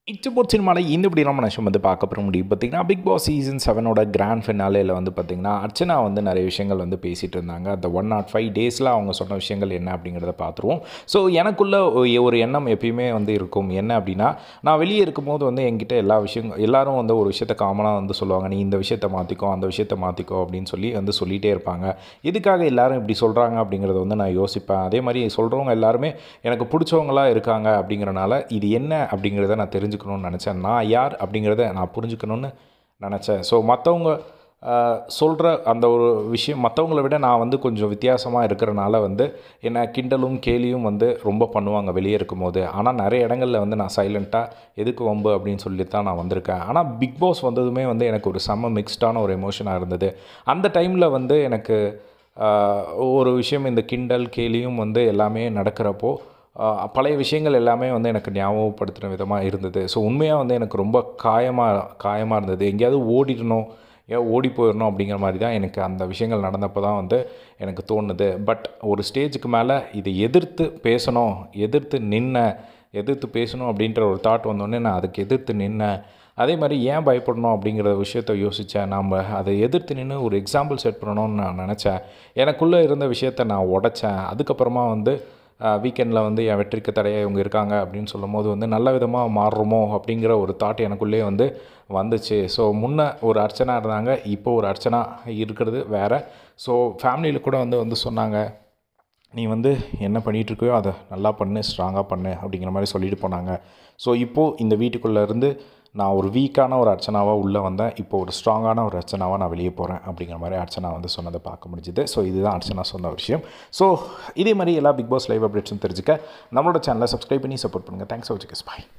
இச்சபோட் சினிமாவில் இந்த இப்படி நம்ம நிமிஷம் வந்து பார்க்க போகிற முடியும் பார்த்தீங்கன்னா பிக் பாஸ் சீசன் செவனோட கிராண்ட் ஃபினாலேயில் வந்து பார்த்திங்கன்னா அர்ச்சனா வந்து நிறைய விஷயங்கள் வந்து பேசிகிட்டு இருந்தாங்க அந்த ஒன் நாட் ஃபைவ் டேஸில் அவங்க சொன்ன விஷயங்கள் என்ன அப்படிங்கிறத பார்த்துருவோம் ஸோ எனக்குள்ள ஒ- ஒரு எண்ணம் எப்பயுமே வந்து இருக்கும் என்ன அப்படின்னா நான் வெளியே இருக்கும்போது வந்து என்கிட்ட எல்லா விஷயங்கள் எல்லாரும் வந்து ஒரு விஷயத்த காமனாக வந்து சொல்லுவாங்க நீ இந்த விஷயத்தை மாற்றிக்கோ அந்த விஷயத்தை மாற்றிக்கோ அப்படின்னு சொல்லி வந்து சொல்லிகிட்டே இருப்பாங்க இதுக்காக எல்லாரும் இப்படி சொல்கிறாங்க அப்படிங்கிறத வந்து நான் யோசிப்பேன் அதே மாதிரி சொல்கிறவங்க எல்லாருமே எனக்கு பிடிச்சவங்களா இருக்காங்க அப்படிங்கிறனால இது என்ன அப்படிங்கிறத நான் தெரிஞ்சுக்கணும்னு நினச்சேன் நான் யார் அப்படிங்கிறத நான் புரிஞ்சுக்கணும்னு நினச்சேன் ஸோ மற்றவங்க சொல்கிற அந்த ஒரு விஷயம் மற்றவங்கள விட நான் வந்து கொஞ்சம் வித்தியாசமாக இருக்கிறனால வந்து என்னை கிண்டலும் கேலியும் வந்து ரொம்ப பண்ணுவாங்க வெளியே இருக்கும்போது ஆனால் நிறைய இடங்களில் வந்து நான் சைலண்ட்டாக எதுக்கு வம்பு அப்படின்னு சொல்லி தான் நான் வந்திருக்கேன் ஆனால் பிக் பாஸ் வந்ததுமே வந்து எனக்கு ஒரு செம்ம மிக்ஸ்டான ஒரு எமோஷனாக இருந்தது அந்த டைமில் வந்து எனக்கு ஆஹ், ஒரு விஷயம் இந்த கிண்டல் கேலியும் வந்து எல்லாமே நடக்கிறப்போ ஆஹ், பழைய விஷயங்கள் எல்லாமே வந்து எனக்கு ஞாபகப்படுத்துகிற விதமாக இருந்தது ஸோ உண்மையாக வந்து எனக்கு ரொம்ப காயமாக காயமாக இருந்தது எங்கேயாவது ஓடிடணும் ஏன் ஓடி போயிடணும் அப்படிங்கிற மாதிரி தான் எனக்கு அந்த விஷயங்கள் நடந்தப்போ தான் வந்து எனக்கு தோணுது பட் ஒரு ஸ்டேஜுக்கு மேலே இதை எதிர்த்து பேசணும் எதிர்த்து நின்ன எதிர்த்து பேசணும் அப்படின்ற ஒரு தாட் வந்தோடனே நான் அதுக்கு எதிர்த்து நின்னேன் அதே மாதிரி ஏன் பயப்படணும் அப்படிங்கிற விஷயத்த யோசித்தேன் நாம் அதை எதிர்த்து நின்று ஒரு எக்ஸாம்பிள் செட் பண்ணணும்னு நான் நினச்சேன் எனக்குள்ளே இருந்த விஷயத்த நான் உடைச்சேன் அதுக்கப்புறமா வந்து வீக்கெண்டில் வந்து என் வெற்றிக்கு தடையாக இவங்க இருக்காங்க அப்படின்னு சொல்லும்போது வந்து நல்ல விதமாக மாறுறோமோ அப்படிங்கிற ஒரு தாட் எனக்குள்ளேயே வந்து வந்துச்சு ஸோ முன்ன ஒரு அர்ச்சனா இருந்தாங்க இப்போ ஒரு அர்ச்சனா இருக்கிறது வேறு ஸோ ஃபேமிலியில் கூட வந்து வந்து சொன்னாங்க நீ வந்து என்ன பண்ணிகிட்டு இருக்கியோ அதை நல்லா பண்ணு ஸ்ட்ராங்காக பண்ணு அப்படிங்கிற மாதிரி சொல்லிட்டு போனாங்க ஸோ இப்போது இந்த வீட்டுக்குள்ளே இருந்து நான் ஒரு வீக்கான ஒரு அர்ச்சனாவாக உள்ளே வந்தேன் இப்போ ஒரு ஸ்ட்ராங்கான ஒரு அர்ச்சனாவாக நான் வெளியே போகிறேன் அப்படிங்கிற மாதிரி அர்ச்சனா வந்து சொன்னதை பார்க்க முடிஞ்சுது ஸோ இதுதான் அர்ச்சனா சொன்ன விஷயம் ஸோ இதே மாதிரி எல்லா பிக் பாஸ் லைவ் அப்டேட்ஸும் தெரிஞ்சுக்க நம்மளோட சேனலை சப்ஸ்கிரைப் பண்ணி சப்போர்ட் பண்ணுங்கள் தேங்க்ஸ் ஃபார் வாட்சிங் பாய்